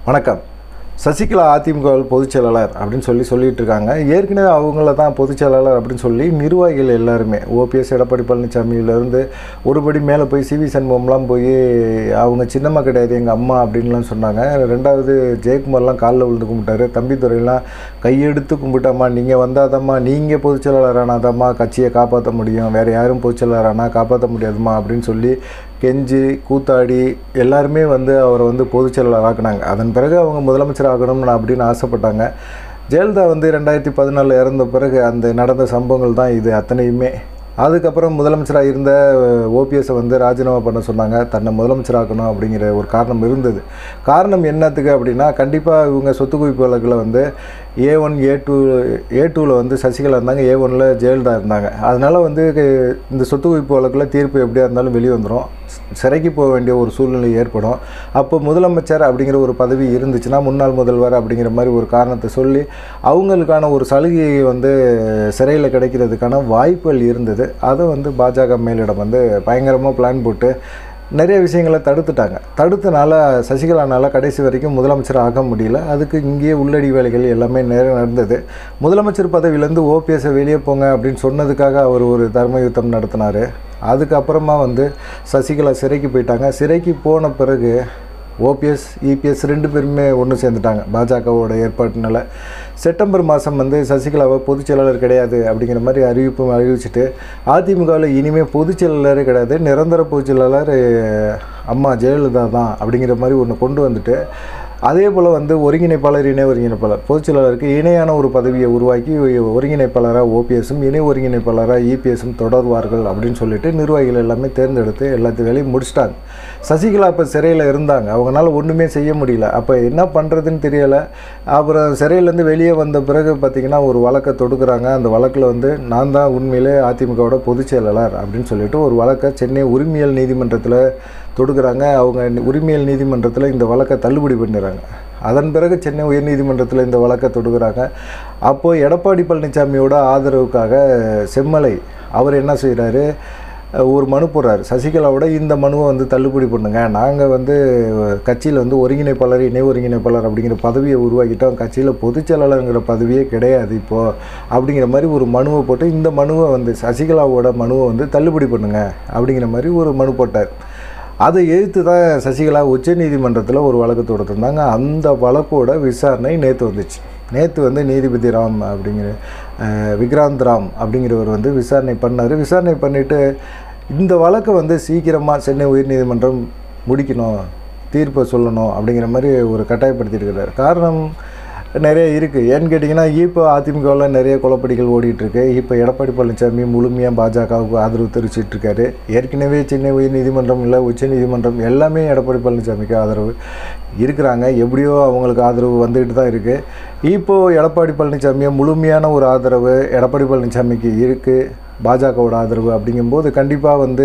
வணக்கம் சசிகலா அதிமுக பொதுச் செயலாளர் அப்படின்னு சொல்லி சொல்லிட்டு இருக்காங்க ஏற்கனவே அவங்கள தான் பொதுச் செயலாளர் அப்படின்னு சொல்லி நிர்வாகிகள் எல்லாருமே ஓபிஎஸ் எடப்பாடி பழனிசாமியிலேருந்து ஒருபடி மேலே போய் சிவி சண்முகம்லாம் போய் அவங்க சின்னம்மா கிடையாது எங்கள் அம்மா அப்படின்லாம் சொன்னாங்க ரெண்டாவது ஜெயக்குமார்லாம் காலில் விழுந்து கும்பிட்டாரு தம்பித்துறையெல்லாம் கையெடுத்து கும்பிட்டாம்மா நீங்கள் வந்தாதம்மா நீங்கள் பொதுச் செயலாளர் ஆனாதாம்மா கட்சியை காப்பாற்ற முடியும் வேறு யாரும் பொதுச் செயலாளர் ஆனால் காப்பாற்ற முடியாதும்மா அப்படின்னு சொல்லி கெஞ்சி கூத்தாடி எல்லாருமே வந்து அவரை வந்து பொதுச் செயலாளர் ஆக்குனாங்க அதன் பிறகு அவங்க முதலமைச்சர் ஆகணும்னு அப்படின்னு ஆசைப்பட்டாங்க ஜெயலலிதா வந்து ரெண்டாயிரத்தி பதினாலில் இறந்த பிறகு அந்த நடந்த சம்பவங்கள் தான் இது அத்தனையுமே அதுக்கப்புறம் முதலமைச்சராக இருந்த ஓபிஎஸ்ஸை வந்து ராஜினாமா பண்ண சொன்னாங்க தன்னை முதலமைச்சராக்கணும் அப்படிங்கிற ஒரு காரணம் இருந்தது காரணம் என்னத்துக்கு அப்படின்னா கண்டிப்பாக இவங்க சொத்து குவிப்பு வழக்கில் வந்து ஏ ஒன் ஏ டூ ஏ டூவில் வந்து சசிகலா இருந்தாங்க ஏ ஒனில் ஜெயலலிதா இருந்தாங்க அதனால் வந்து இந்த சொத்து குவிப்பு வழக்கில் தீர்ப்பு எப்படியா இருந்தாலும் வெளியே வந்துடும் சிறைக்கு போக வேண்டிய ஒரு சூழ்நிலை ஏற்படும் அப்போ முதலமைச்சர் அப்படிங்கிற ஒரு பதவி இருந்துச்சுன்னா முன்னாள் முதல்வர் அப்படிங்கிற மாதிரி ஒரு காரணத்தை சொல்லி அவங்களுக்கான ஒரு சலுகை வந்து சிறையில் கிடைக்கிறதுக்கான வாய்ப்புகள் இருந்தது அதை வந்து பாஜக மேலிடம் வந்து பயங்கரமாக பிளான் போட்டு நிறைய விஷயங்களை தடுத்துட்டாங்க தடுத்தனால சசிகலானால் கடைசி வரைக்கும் முதலமைச்சர் ஆக முடியல அதுக்கு இங்கேயே உள்ளடி வேலைகள் எல்லாமே நேரம் நடந்தது முதலமைச்சர் பதவியிலேருந்து ஓபிஎஸ்ஸை வெளியே போங்க அப்படின்னு சொன்னதுக்காக அவர் ஒரு தர்ம யுத்தம் நடத்தினார் அதுக்கப்புறமா வந்து சசிகலா சிறைக்கு போயிட்டாங்க சிறைக்கு போன பிறகு ஓபிஎஸ் இபிஎஸ் ரெண்டு பேருமே ஒன்று சேர்ந்துட்டாங்க பாஜகவோட ஏற்பாட்டினால செப்டம்பர் மாதம் வந்து சசிகலாவை பொதுச் செயலாளர் கிடையாது அப்படிங்கிற மாதிரி அறிவிப்பு அறிவிச்சிட்டு அதிமுகவில் இனிமேல் பொதுச் செயலாளரே கிடையாது நிரந்தர பொதுச் செயலாளர் அம்மா ஜெயலலிதா தான் அப்படிங்கிற மாதிரி ஒன்று கொண்டு வந்துட்டு அதே போல் வந்து ஒருங்கிணைப்பாளர் இணை ஒருங்கிணைப்பாளர் பொதுச் செயலாளருக்கு இணையான ஒரு பதவியை உருவாக்கி ஒருங்கிணைப்பாளராக ஓபிஎஸும் இணை ஒருங்கிணைப்பாளராக இபிஎஸும் தொடர்வார்கள் அப்படின்னு சொல்லிட்டு நிர்வாகிகள் எல்லாமே தேர்ந்தெடுத்து எல்லாத்து வேலையும் முடிச்சிட்டாங்க சசிகலா இப்போ சிறையில் இருந்தாங்க அவங்களால ஒன்றுமே செய்ய முடியல அப்போ என்ன பண்ணுறதுன்னு தெரியலை அப்புறம் சிறையிலேருந்து வெளியே வந்த பிறகு பார்த்திங்கன்னா ஒரு வழக்கை தொடுக்குறாங்க அந்த வழக்கில் வந்து நான் தான் உண்மையிலே அதிமுகவோட பொதுச் செயலாளர் அப்படின்னு சொல்லிட்டு ஒரு வழக்கை சென்னை உரிமையல் நீதிமன்றத்தில் தொடுக்குறாங்க அவங்க உரிமையல் நீதிமன்றத்தில் இந்த வழக்கை தள்ளுபடி பண்ணிடுறாங்க அதன் பிறகு சென்னை உயர்நீதிமன்றத்தில் இந்த வழக்கை தொடுக்குறாங்க அப்போது எடப்பாடி பழனிசாமியோட ஆதரவுக்காக செம்மலை அவர் என்ன செய்கிறாரு ஒரு மனு போடுறாரு சசிகலாவோட இந்த மனுவை வந்து தள்ளுபடி பண்ணுங்க நாங்கள் வந்து கட்சியில் வந்து ஒருங்கிணைப்பாளர் இணை ஒருங்கிணைப்பாளர் அப்படிங்கிற பதவியை உருவாக்கிட்டோம் கட்சியில் பொதுச் செயலாளருங்கிற பதவியே கிடையாது இப்போது அப்படிங்கிற மாதிரி ஒரு மனுவை போட்டு இந்த மனுவை வந்து சசிகலாவோட மனுவை வந்து தள்ளுபடி பண்ணுங்க அப்படிங்கிற மாதிரி ஒரு மனு போட்டார் அதை எதிர்த்து தான் சசிகலா உச்சநீதிமன்றத்தில் ஒரு வழக்கு தொடுத்திருந்தாங்க அந்த வழக்கோட விசாரணை நேற்று வந்துச்சு நேற்று வந்து நீதிபதி ராம் அப்படிங்கிற விக்ராந்த் ராம் அப்படிங்கிறவர் வந்து விசாரணை பண்ணார் விசாரணை பண்ணிவிட்டு இந்த வழக்கை வந்து சீக்கிரமாக சென்னை உயர்நீதிமன்றம் முடிக்கணும் தீர்ப்பை சொல்லணும் அப்படிங்கிற மாதிரி ஒரு கட்டாயப்படுத்தியிருக்கிறார் காரணம் நிறைய இருக்குது ஏன்னு கேட்டிங்கன்னா இப்போ அதிமுகவில் நிறைய குளப்படிகள் ஓடிட்டுருக்கு இப்போ எடப்பாடி பழனிசாமி முழுமையாக பாஜகவுக்கு ஆதரவு தெரிவிச்சிட்ருக்காரு ஏற்கனவே சென்னை உயர் நீதிமன்றம் இல்லை உச்ச நீதிமன்றம் எல்லாமே எடப்பாடி பழனிசாமிக்கு ஆதரவு இருக்கிறாங்க எப்படியோ அவங்களுக்கு ஆதரவு வந்துக்கிட்டு தான் இருக்குது இப்போது எடப்பாடி பழனிசாமியை முழுமையான ஒரு ஆதரவு எடப்பாடி பழனிசாமிக்கு இருக்குது பாஜகவோட ஆதரவு அப்படிங்கும்போது கண்டிப்பாக வந்து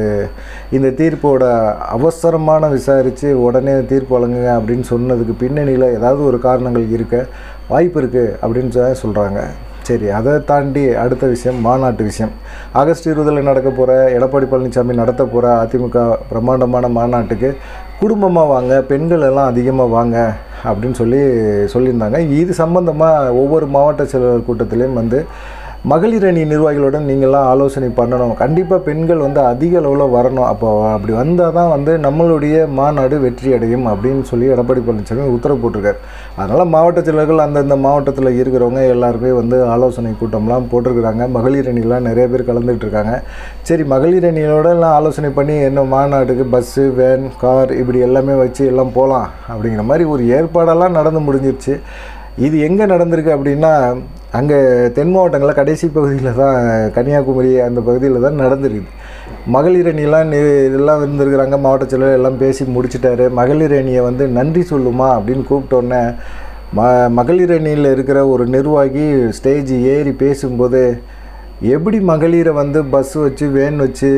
இந்த தீர்ப்போட அவசரமான விசாரித்து உடனே தீர்ப்பு வழங்குங்க அப்படின்னு சொன்னதுக்கு பின்னணியில் ஏதாவது ஒரு காரணங்கள் இருக்க வாய்ப்பு இருக்குது அப்படின்னு சொல்கிறாங்க சரி அதை தாண்டி அடுத்த விஷயம் மாநாட்டு விஷயம் ஆகஸ்ட் இருபதில் நடக்க போகிற எடப்பாடி பழனிசாமி நடத்த போகிற அதிமுக பிரம்மாண்டமான மாநாட்டுக்கு குடும்பமாக வாங்க பெண்கள் எல்லாம் அதிகமாக வாங்க அப்படின்னு சொல்லி சொல்லியிருந்தாங்க இது சம்மந்தமாக ஒவ்வொரு மாவட்ட செயலாளர் கூட்டத்திலையும் வந்து மகளிர் அணி நிர்வாகிகளுடன் நீங்கள்லாம் ஆலோசனை பண்ணணும் கண்டிப்பாக பெண்கள் வந்து அதிக அளவில் வரணும் அப்போ அப்படி வந்தால் தான் வந்து நம்மளுடைய மாநாடு வெற்றி அடையும் அப்படின்னு சொல்லி எடப்பாடி பழனிசாமி உத்தரவு போட்டிருக்காரு அதனால் மாவட்ட செயலர்கள் அந்தந்த மாவட்டத்தில் இருக்கிறவங்க எல்லாருமே வந்து ஆலோசனை கூட்டம்லாம் போட்டிருக்கிறாங்க மகளிர் அணிலாம் நிறைய பேர் கலந்துகிட்டு இருக்காங்க சரி மகளிர் அணியோட எல்லாம் ஆலோசனை பண்ணி என்ன மாநாட்டுக்கு பஸ்ஸு வேன் கார் இப்படி எல்லாமே வச்சு எல்லாம் போகலாம் அப்படிங்கிற மாதிரி ஒரு ஏற்பாடெல்லாம் நடந்து முடிஞ்சிருச்சு இது எங்கே நடந்திருக்கு அப்படின்னா அங்கே தென் மாவட்டங்களில் கடைசி பகுதியில் தான் கன்னியாகுமரி அந்த பகுதியில் தான் நடந்திருக்குது மகளிர் அணியெல்லாம் இதெல்லாம் இருந்திருக்கிறாங்க மாவட்ட செயலர் எல்லாம் பேசி முடிச்சிட்டாரு மகளிர் அணியை வந்து நன்றி சொல்லுமா அப்படின்னு கூப்பிட்டோன்னே ம மகளிர் அணியில் இருக்கிற ஒரு நிர்வாகி ஸ்டேஜ் ஏறி பேசும்போது எப்படி மகளிரை வந்து பஸ் வச்சு வேன் வச்சு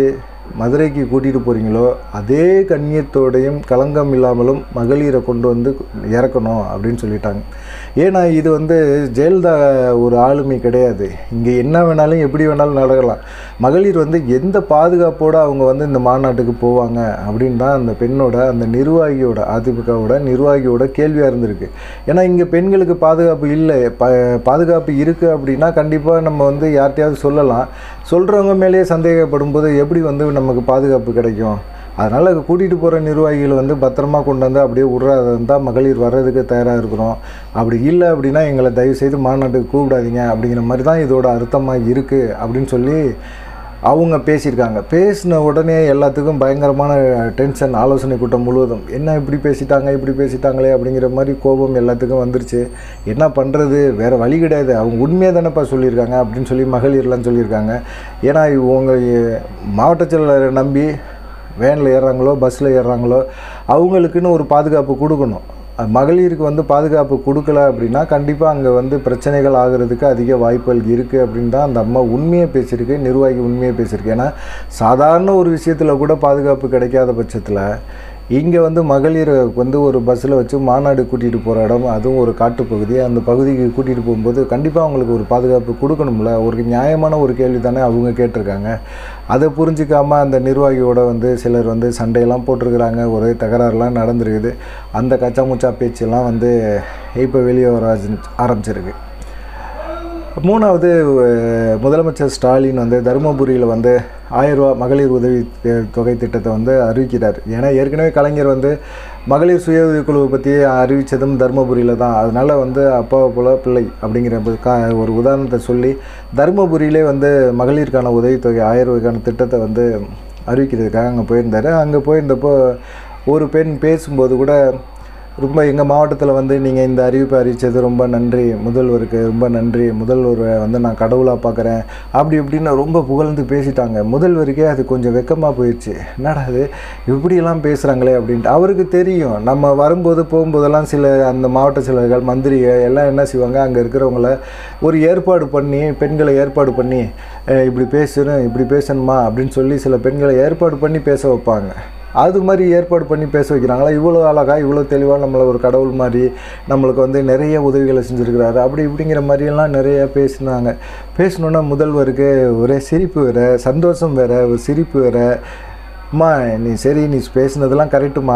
மதுரைக்கு கூட்டிகிட்டு போகிறீங்களோ அதே கண்ணியத்தோடையும் களங்கம் இல்லாமலும் மகளிரை கொண்டு வந்து இறக்கணும் அப்படின்னு சொல்லிட்டாங்க ஏன்னா இது வந்து ஜெயலலிதா ஒரு ஆளுமை கிடையாது இங்கே என்ன வேணாலும் எப்படி வேணாலும் நடக்கலாம் மகளிர் வந்து எந்த பாதுகாப்போடு அவங்க வந்து இந்த மாநாட்டுக்கு போவாங்க அப்படின்னு தான் அந்த பெண்ணோட அந்த நிர்வாகியோட அதிமுகவோட நிர்வாகியோட கேள்வியாக இருந்திருக்கு ஏன்னா இங்கே பெண்களுக்கு பாதுகாப்பு இல்லை ப பாதுகாப்பு இருக்குது அப்படின்னா கண்டிப்பாக நம்ம வந்து யார்கிட்டயாவது சொல்லலாம் சொல்கிறவங்க மேலேயே சந்தேகப்படும் போது எப்படி வந்து நமக்கு பாதுகாப்பு கிடைக்கும் அதனால் கூட்டிகிட்டு போகிற நிர்வாகிகள் வந்து பத்திரமா கொண்டு வந்து அப்படியே விட்றாத இருந்தால் மகளிர் வர்றதுக்கு தயாராக இருக்கிறோம் அப்படி இல்லை அப்படின்னா எங்களை தயவுசெய்து மாநாட்டுக்கு கூப்பிடாதீங்க அப்படிங்கிற மாதிரி தான் இதோட அர்த்தமாக இருக்குது அப்படின்னு சொல்லி அவங்க பேசியிருக்காங்க பேசின உடனே எல்லாத்துக்கும் பயங்கரமான டென்ஷன் ஆலோசனை கூட்டம் முழுவதும் என்ன இப்படி பேசிட்டாங்க இப்படி பேசிட்டாங்களே அப்படிங்கிற மாதிரி கோபம் எல்லாத்துக்கும் வந்துருச்சு என்ன பண்ணுறது வேறு வழி கிடையாது அவங்க உண்மையாக தானேப்பா சொல்லியிருக்காங்க அப்படின்னு சொல்லி மகளிர்லாம் சொல்லியிருக்காங்க ஏன்னா இவங்க மாவட்ட செயலரை நம்பி வேனில் ஏறுறாங்களோ பஸ்ஸில் ஏறுறாங்களோ அவங்களுக்குன்னு ஒரு பாதுகாப்பு கொடுக்கணும் மகளிருக்கு வந்து பாதுகாப்பு கொடுக்கல அப்படின்னா கண்டிப்பாக அங்கே வந்து பிரச்சனைகள் ஆகிறதுக்கு அதிக வாய்ப்புகள் இருக்குது அப்படின்னு தான் அந்த அம்மா உண்மையை பேசியிருக்கு நிர்வாகி உண்மையை பேசியிருக்கு ஏன்னா சாதாரண ஒரு விஷயத்தில் கூட பாதுகாப்பு கிடைக்காத பட்சத்தில் இங்கே வந்து மகளிரை வந்து ஒரு பஸ்ஸில் வச்சு மாநாடு கூட்டிகிட்டு போகிற இடம் அதுவும் ஒரு காட்டுப்பகுதி அந்த பகுதிக்கு கூட்டிகிட்டு போகும்போது கண்டிப்பாக அவங்களுக்கு ஒரு பாதுகாப்பு கொடுக்கணும்ல ஒரு நியாயமான ஒரு கேள்வி தானே அவங்க கேட்டிருக்காங்க அதை புரிஞ்சிக்காம அந்த நிர்வாகியோட வந்து சிலர் வந்து சண்டையெல்லாம் போட்டிருக்கிறாங்க ஒரே தகராறுலாம் நடந்திருக்குது அந்த கச்சா முச்சா பேச்செல்லாம் வந்து இப்போ வெளியே வர ஆரம்பிச்சிருக்கு மூணாவது அஹ், முதலமைச்சர் ஸ்டாலின் வந்து தருமபுரியில் வந்து ஆயிரரூவா மகளிர் உதவி அஹ், தொகை திட்டத்தை வந்து அறிவிக்கிறார் ஏன்னா ஏற்கனவே கலைஞர் வந்து மகளிர் சுய உதவிக்குழுவை பற்றி அறிவித்ததும் தருமபுரியில் தான் அதனால் வந்து அப்பாவை போல பிள்ளை அப்படிங்கிற ப- கா ஒரு உதாரணத்தை சொல்லி தருமபுரியிலே வந்து மகளிருக்கான உதவித்தொகை ஆயிரம் ரூபாய்க்கான திட்டத்தை வந்து அறிவிக்கிறதுக்காக அங்கே போயிருந்தார் அங்கே போயிருந்தப்போ ஒரு பெண் பேசும்போது கூட ரொம்ப எங்கள் மாவட்டத்தில் வந்து நீங்கள் இந்த அறிவிப்பை அறிவித்தது ரொம்ப நன்றி முதல்வருக்கு ரொம்ப நன்றி முதல்வரை வந்து நான் கடவுளாக பார்க்குறேன் அப்படி இப்படின்னு ரொம்ப புகழ்ந்து பேசிட்டாங்க முதல்வருக்கே அது கொஞ்சம் வெக்கமாக போயிடுச்சு என்னடா அது இப்படியெல்லாம் பேசுகிறாங்களே அப்படின்ட்டு அவருக்கு தெரியும் நம்ம வரும்போது போகும்போதெல்லாம் சில அந்த மாவட்ட சிலர்கள் மந்திரிகள் எல்லாம் என்ன செய்வாங்க அங்கே இருக்கிறவங்கள ஒரு ஏற்பாடு பண்ணி பெண்களை ஏற்பாடு பண்ணி "அஹ், இப்படி பேசணும் இப்படி பேசணுமா அப்படின்னு சொல்லி சில பெண்களை ஏற்பாடு பண்ணி பேச வைப்பாங்க அது மாதிரி ஏற்பாடு பண்ணி பேச வைக்கிறாங்களா இவ்வளோ அழகாக இவ்வளோ தெளிவாக நம்மளை ஒரு கடவுள் மாதிரி நம்மளுக்கு வந்து நிறைய உதவிகளை செஞ்சுருக்கிறாரு அப்படி இப்படிங்கிற மாதிரியெல்லாம் நிறைய பேசினாங்க பேசணுன்னா முதல்வருக்கு ஒரே சிரிப்பு வேற சந்தோஷம் வேற ஒரு சிரிப்பு வேற அம்மா நீ சரி நீ பேசுனதெல்லாம் கரெக்டுமா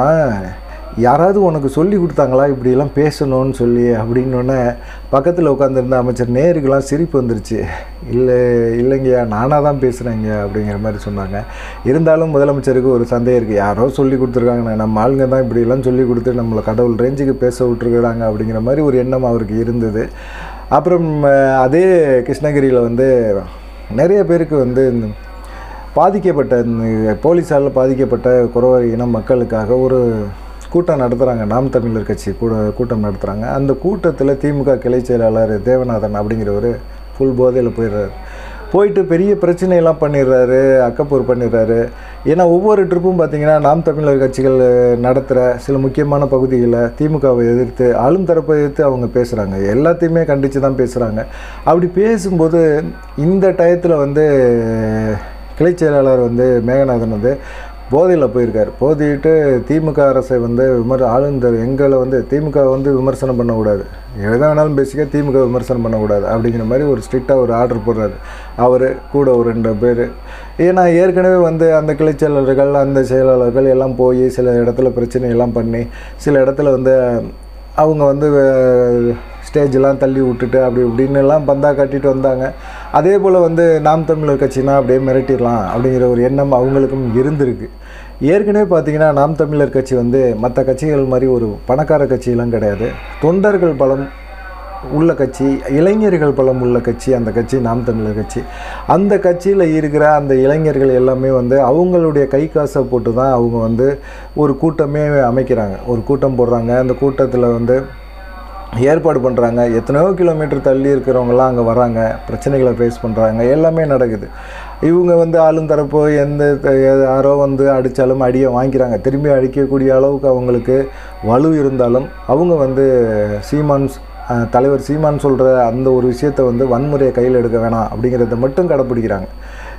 யாராவது உனக்கு சொல்லி கொடுத்தாங்களா இப்படியெல்லாம் பேசணும்னு சொல்லி அப்படின்னோடனே பக்கத்தில் உட்காந்துருந்த அமைச்சர் நேருக்கெல்லாம் சிரிப்பு வந்துருச்சு இல்லை இல்லைங்கய்யா நானாக தான் பேசுகிறேங்க அப்படிங்கிற மாதிரி சொன்னாங்க இருந்தாலும் முதலமைச்சருக்கு ஒரு சந்தேகம் இருக்குது யாரோ சொல்லி கொடுத்துருக்காங்க நம்ம ஆளுங்க தான் இப்படியெல்லாம் சொல்லி கொடுத்து நம்மளை கடவுள் ரேஞ்சுக்கு பேச விட்டுருக்குறாங்க அப்படிங்கிற மாதிரி ஒரு எண்ணம் அவருக்கு இருந்தது அப்புறம் அஹ், அதே கிருஷ்ணகிரியில் வந்து நிறைய பேருக்கு வந்து இந்த பாதிக்கப்பட்ட இந்த போலீஸால் பாதிக்கப்பட்ட குறவர் இன மக்களுக்காக ஒரு கூட்டம் நடத்துகிறாங்க நாம் தமிழர் கட்சி கூட கூட்டம் நடத்துகிறாங்க அந்த கூட்டத்தில் திமுக கிளை செயலாளர் தேவநாதன் அப்படிங்கிறவர் ஃபுல் போதையில் போயிடுறாரு போயிட்டு பெரிய பிரச்சனையெல்லாம் பண்ணிடுறாரு அக்கப்போர் பண்ணிடுறாரு ஏன்னா ஒவ்வொரு ட்ரிப்பும் பார்த்தீங்கன்னா நாம் தமிழர் கட்சிகள் நடத்துகிற சில முக்கியமான பகுதிகளை திமுகவை எதிர்த்து ஆளும் தரப்பை எதிர்த்து அவங்க பேசுகிறாங்க எல்லாத்தையுமே கண்டித்து தான் பேசுகிறாங்க அப்படி பேசும்போது இந்த டயத்தில் வந்து கிளை செயலாளர் வந்து மேகநாதன் வந்து போதையில் போயிருக்கார் போதிட்டு திமுக அரசை வந்து விமர் ஆளுந்தர் எங்களை வந்து திமுக வந்து விமர்சனம் பண்ணக்கூடாது எதை வேணாலும் பேசிக்க திமுக விமர்சனம் பண்ணக்கூடாது அப்படிங்கிற மாதிரி ஒரு ஸ்ட்ரிக்டாக ஒரு ஆர்டர் போடுறாரு அவர் கூட ஒரு ரெண்டு பேர் ஏன்னா ஏற்கனவே வந்து அந்த கிளை செயலாளர்கள் அந்த செயலாளர்கள் எல்லாம் போய் சில இடத்துல பிரச்சனை எல்லாம் பண்ணி சில இடத்துல வந்து அவங்க வந்து ஸ்டேஜெலாம் தள்ளி விட்டுட்டு அப்படி இப்படின்னு எல்லாம் பந்தா கட்டிட்டு வந்தாங்க அதே போல் வந்து நாம் தமிழர் கட்சினா அப்படியே மிரட்டிடலாம் அப்படிங்கிற ஒரு எண்ணம் அவங்களுக்கும் இருந்திருக்கு ஏற்கனவே பார்த்தீங்கன்னா நாம் தமிழர் கட்சி வந்து மற்ற கட்சிகள் மாதிரி ஒரு பணக்கார கட்சியெல்லாம் கிடையாது தொண்டர்கள் பலம் உள்ள கட்சி இளைஞர்கள் பலம் உள்ள கட்சி அந்த கட்சி நாம் தமிழர் கட்சி அந்த கட்சியில் இருக்கிற அந்த இளைஞர்கள் எல்லாமே வந்து அவங்களுடைய கை காசை போட்டு தான் அவங்க வந்து ஒரு கூட்டமே அமைக்கிறாங்க ஒரு கூட்டம் போடுறாங்க அந்த கூட்டத்தில் வந்து ஏற்பாடு பண்ணுறாங்க எத்தனையோ கிலோமீட்டர் தள்ளி இருக்கிறவங்கலாம் அங்கே வராங்க பிரச்சனைகளை ஃபேஸ் பண்ணுறாங்க எல்லாமே நடக்குது இவங்க வந்து ஆளும் தரப்போ எந்த த- யாரோ வந்து அடித்தாலும் அடியை வாங்கிக்கிறாங்க திரும்பி அடிக்கக்கூடிய அளவுக்கு அவங்களுக்கு வலு இருந்தாலும் அவங்க வந்து சீமான் அஹ், தலைவர் சீமான் சொல்கிற அந்த ஒரு விஷயத்தை வந்து வன்முறையை கையில் எடுக்க வேணாம் அப்படிங்கிறத மட்டும் கடைப்பிடிக்கிறாங்க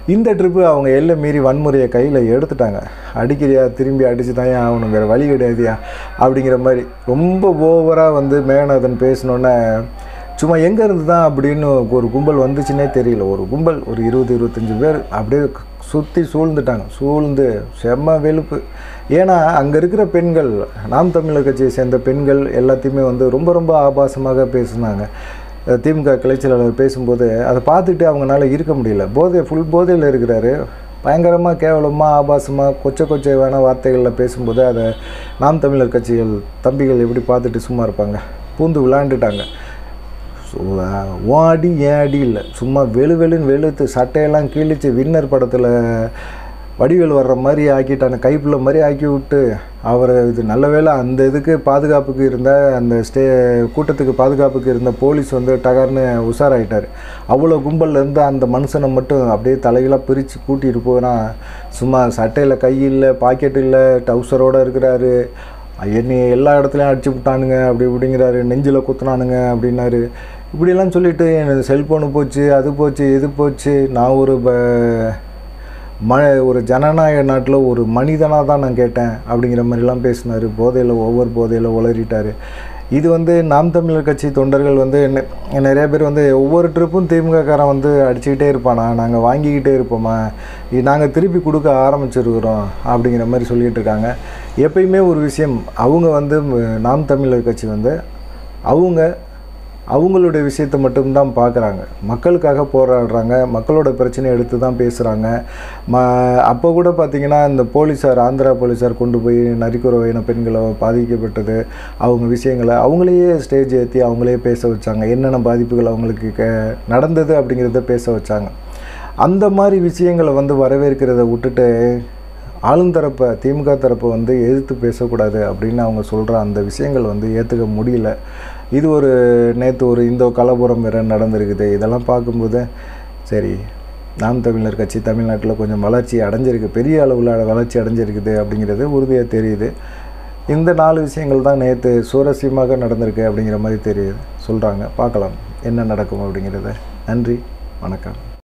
இந்த ட்ரிப்பு அவங்க எல்லை மீறி வன்முறையை கையில் எடுத்துட்டாங்க அடிக்கிறியா திரும்பி அடிச்சு தான் ஆகணும் வேறு வழி கிடையாதுயா அப்படிங்கிற மாதிரி ரொம்ப ஓவராக வந்து மேகநாதன் பேசினோன்னே சும்மா எங்கே இருந்து தான் அப்படின்னு ஒரு கும்பல் வந்துச்சுன்னே தெரியல ஒரு கும்பல் ஒரு இருபது இருபத்தஞ்சி பேர் அப்படியே சுற்றி சூழ்ந்துட்டாங்க சூழ்ந்து செம்ம வெளுப்பு ஏன்னா அங்கே இருக்கிற பெண்கள் நாம் தமிழர் கட்சியை சேர்ந்த பெண்கள் எல்லாத்தையுமே வந்து ரொம்ப ரொம்ப ஆபாசமாக பேசுனாங்க அஹ் திமுக கிளைச்சலாளர் பேசும்போது அதை பார்த்துட்டு அவங்களால இருக்க முடியல போதை ஃபுல் போதையில் இருக்கிறாரு பயங்கரமாக கேவலமாக ஆபாசமாக கொச்சை கொச்சைவான வார்த்தைகளில் பேசும்போது அதை நாம் தமிழர் கட்சிகள் தம்பிகள் எப்படி பார்த்துட்டு சும்மா இருப்பாங்க பூந்து விளாண்டுட்டாங்க ஸோ உன் அடி ஏன் அடி இல்லை சும்மா வெளு வெளுன்னு வெளுத்து சட்டையெல்லாம் கிழிச்சு வின்னர் படத்தில் வடிவேல் வர்ற மாதிரி ஆக்கிட்டான கைப்புள்ள மாதிரி ஆக்கி விட்டு அவரை இது நல்ல வேளை அந்த இதுக்கு பாதுகாப்புக்கு இருந்த அந்த ஸ்டே கூட்டத்துக்கு பாதுகாப்புக்கு இருந்த போலீஸ் வந்து டகர்னு உஷாராயிட்டார் அவ்வளோ கும்பல்ல இருந்து அந்த மனுஷனை மட்டும் அப்படியே தலைகளாக பிரித்து கூட்டிகிட்டு போனா சும்மா சட்டையில் கை இல்லை பாக்கெட் இல்லை டவுசரோடு இருக்கிறாரு என்னை எல்லா இடத்துலையும் அடிச்சு விட்டானுங்க அப்படி இப்படிங்கிறாரு நெஞ்சில் குத்துனானுங்க அப்படின்னாரு இப்படியெல்லாம் சொல்லிட்டு எனக்கு செல்ஃபோனு போச்சு அது போச்சு இது போச்சு நான் ஒரு ப ம ஒரு ஜனநாயக நாட்டில் ஒரு மனிதனாக தான் நான் கேட்டேன் அப்படிங்கிற மாதிரிலாம் பேசினார் போதையில் ஒவ்வொரு போதையில் உளறிட்டார் இது வந்து நாம் தமிழர் கட்சி தொண்டர்கள் வந்து நெ- நிறைய பேர் வந்து ஒவ்வொரு ட்ரிப்பும் திமுககாரன் வந்து அடிச்சுக்கிட்டே இருப்பானா நாங்கள் வாங்கிக்கிட்டே இருப்போமா இது நாங்கள் திருப்பி கொடுக்க ஆரம்பிச்சிருக்கிறோம் அப்படிங்கிற மாதிரி சொல்லிகிட்டு இருக்காங்க எப்பயுமே ஒரு விஷயம் அவங்க வந்து ம், நாம் தமிழர் கட்சி வந்து அவங்க அவங்களுடைய விஷயத்தை மட்டும்தான் பார்க்குறாங்க மக்களுக்காக போராடுறாங்க மக்களோட பிரச்சனையை எடுத்து தான் பேசுகிறாங்க ம அப்போ கூட பார்த்திங்கன்னா இந்த போலீஸார் ஆந்திரா போலீஸார் கொண்டு போய் நரிக்குறவையின பெண்களை பாதிக்கப்பட்டது அவங்க விஷயங்களை அவங்களையே ஸ்டேஜ் ஏற்றி அவங்களே பேச வச்சாங்க என்னென்ன பாதிப்புகள் அவங்களுக்கு க நடந்தது அப்படிங்கிறத பேச வச்சாங்க அந்த மாதிரி விஷயங்களை வந்து வரவேற்கிறத விட்டுட்டு ஆளுந்தரப்பை திமுக தரப்பை வந்து எதிர்த்து பேசக்கூடாது அப்படின்னு அவங்க சொல்கிற அந்த விஷயங்கள் வந்து ஏற்றுக்க முடியல இது ஒரு நேற்று ஒரு இந்தோ கலபுரம் வேற நடந்திருக்குது இதெல்லாம் பார்க்கும்போது சரி நாம் தமிழர் கட்சி தமிழ்நாட்டில் கொஞ்சம் வளர்ச்சி அடைஞ்சிருக்கு பெரிய அளவில் வளர்ச்சி அடைஞ்சிருக்குது அப்படிங்கிறது உறுதியாக தெரியுது இந்த நாலு விஷயங்கள் தான் நேற்று சுவாரஸ்யமாக நடந்திருக்கு அப்படிங்கிற மாதிரி தெரியுது சொல்கிறாங்க பார்க்கலாம் என்ன நடக்கும் அப்படிங்கிறத நன்றி வணக்கம்